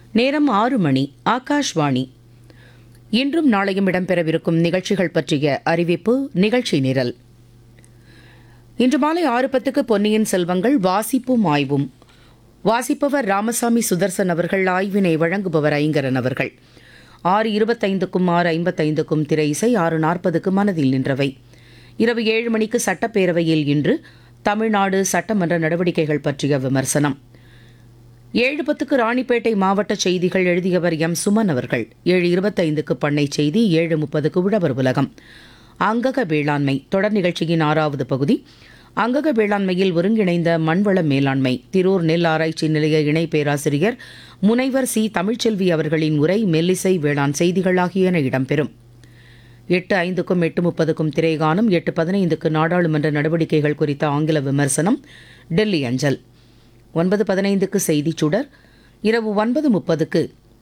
நேரம் ஆறு மணி ஆகாஷ்வாணி இன்றும் நாளையும் இடம்பெறவிருக்கும் நிகழ்ச்சிகள் பற்றிய அறிவிப்பு நிகழ்ச்சி நிரல் இன்று மாலை ஆறு பத்துக்கு பொன்னியின் செல்வங்கள் வாசிப்பும் ஆய்வும் வாசிப்பவர் ராமசாமி சுதர்சன் அவர்கள் ஆய்வினை வழங்குபவர் ஐங்கரன் அவர்கள் ஆறு இருபத்தைந்துக்கும் ஆறு ஐம்பத்தைந்துக்கும் திரை இசை ஆறு நாற்பதுக்கு மனதில் நின்றவை இரவு ஏழு மணிக்கு சட்டப்பேரவையில் இன்று தமிழ்நாடு சட்டமன்ற நடவடிக்கைகள் பற்றிய விமர்சனம் ஏழு பத்துக்கு ராணிப்பேட்டை மாவட்ட செய்திகள் எழுதியவர் எம் சுமன் அவர்கள் ஏழு இருபத்தைந்துக்கு பண்ணை செய்தி ஏழு முப்பதுக்கு உழவர் உலகம் அங்கக வேளாண்மை தொடர் நிகழ்ச்சியின் ஆறாவது பகுதி அங்கக வேளாண்மையில் ஒருங்கிணைந்த மண்வள மேலாண்மை திரூர் நெல் ஆராய்ச்சி நிலைய இணை பேராசிரியர் முனைவர் சி தமிழ்ச்செல்வி அவர்களின் உரை மெல்லிசை வேளாண் செய்திகள் ஆகியன இடம்பெறும் எட்டு ஐந்துக்கும் எட்டு முப்பதுக்கும் திரைகாணும் எட்டு பதினைந்துக்கு நாடாளுமன்ற நடவடிக்கைகள் குறித்த ஆங்கில விமர்சனம் டெல்லி அஞ்சல் ஒன்பது பதினைந்துக்கு செய்திச் சுடர் இரவு ஒன்பது முப்பதுக்கு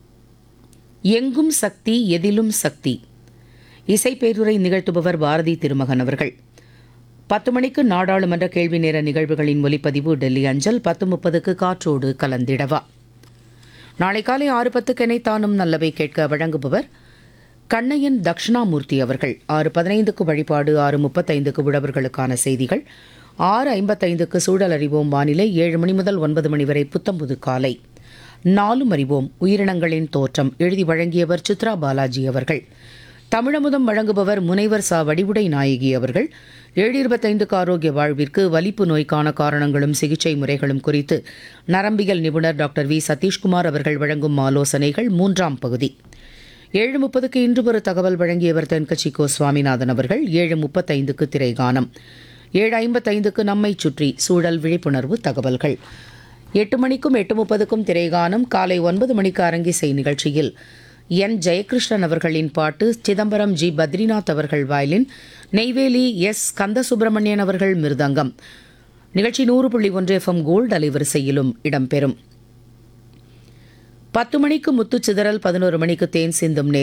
எங்கும் சக்தி எதிலும் சக்தி இசைப்பேருரை நிகழ்த்துபவர் பாரதி திருமகன் அவர்கள் பத்து மணிக்கு நாடாளுமன்ற கேள்வி நேர நிகழ்வுகளின் ஒலிப்பதிவு டெல்லி அஞ்சல் பத்து முப்பதுக்கு காற்றோடு கலந்திடவா நாளை காலை ஆறு பத்துக்கெனை தானும் நல்லவை கேட்க வழங்குபவர் கண்ணையன் தக்ஷணாமூர்த்தி அவர்கள் ஆறு பதினைந்துக்கு வழிபாடு ஆறு முப்பத்தைந்துக்கு உழவர்களுக்கான செய்திகள் ஆறு ஐம்பத்தைந்துக்கு சூழல் அறிவோம் வானிலை ஏழு மணி முதல் ஒன்பது மணி வரை புத்தம்புது காலை நாலும் அறிவோம் உயிரினங்களின் தோற்றம் எழுதி வழங்கியவர் சித்ரா பாலாஜி அவர்கள் தமிழமுதம் வழங்குபவர் முனைவர் சா வடிவுடை நாயகி அவர்கள் ஏழு இருபத்தைந்துக்கு ஆரோக்கிய வாழ்விற்கு வலிப்பு நோய்க்கான காரணங்களும் சிகிச்சை முறைகளும் குறித்து நரம்பியல் நிபுணர் டாக்டர் வி சதீஷ்குமார் அவர்கள் வழங்கும் ஆலோசனைகள் மூன்றாம் பகுதி ஏழு முப்பதுக்கு இன்று ஒரு தகவல் வழங்கியவர் தென்கட்சி கோ சுவாமிநாதன் அவர்கள் ஏழு முப்பத்தைந்துக்கு திரைகானம் ஏழு ஐம்பத்தைந்துக்கு நம்மை சுற்றி சூழல் விழிப்புணர்வு தகவல்கள் எட்டு மணிக்கும் எட்டு முப்பதுக்கும் திரைகானம் காலை ஒன்பது மணிக்கு அரங்கிசை நிகழ்ச்சியில் என் ஜெயகிருஷ்ணன் அவர்களின் பாட்டு சிதம்பரம் ஜி பத்ரிநாத் அவர்கள் வயலின் நெய்வேலி எஸ் கந்தசுப்பிரமணியன் அவர்கள் மிருதங்கம் நிகழ்ச்சி நூறு புள்ளி ஒன்று எஃப்எம் கோல்டு அலைவரிசையிலும் இடம்பெறும் பத்து மணிக்கு முத்துச்சிதறல் பதினோரு மணிக்கு தேன் சிந்தும் நேரம்